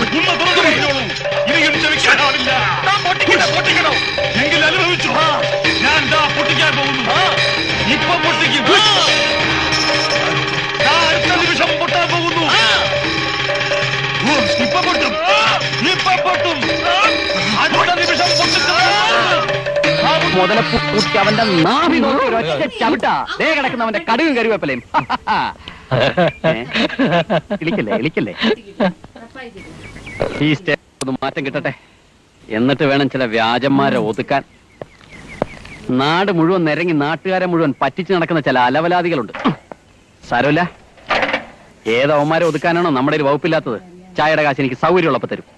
ഒന്ന് തുറന്നു പറഞ്ഞോളൂ ഇനിയും ക്ഷമിക്കാനാവില്ല പൊട്ടിക്കണോ എങ്കിൽ അനുഭവിച്ചു ഞാൻ ദാ പൊട്ടിക്കാൻ പോകുന്നു ഇപ്പൊ പൊട്ടിക്കും ദാ അടുത്ത നിമിഷം പൊട്ടാൻ പോകുന്നു ഓ, ഇപ്പൊ പൊട്ടും ഇപ്പൊ പൊട്ടും അടുത്ത നിമിഷം പൊട്ടിച്ചു മുതലപ്പൂട്ടി അവന്റെ നാഭി നോക്കി ഒരൊറ്റ ചവിട്ടാ ദേ കിടക്കുന്നവന്റെ കടുകും കരുവേപ്പലയും ഏ? ഇളിക്കല്ലേ ഇളിക്കല്ലേ ഈ സ്റ്റേജ് ഒന്ന് മാറ്റം കിട്ടട്ടെ എന്നിട്ട് വേണം ചില വ്യാജന്മാരെ ഒതുക്കാൻ നാട് മുഴുവൻ നിരങ്ങി നാട്ടുകാരെ മുഴുവൻ പറ്റിച്ചു നടക്കുന്ന ചില അലവലാദികളുണ്ട് സാരമില്ല ഏതവന്മാരെ ഒതുക്കാനാണോ നമ്മുടെ ഒരു വകുപ്പില്ലാത്തത് ചായയുടെ കാശ് എനിക്ക് സൗകര്യമുള്ളപ്പോ തരും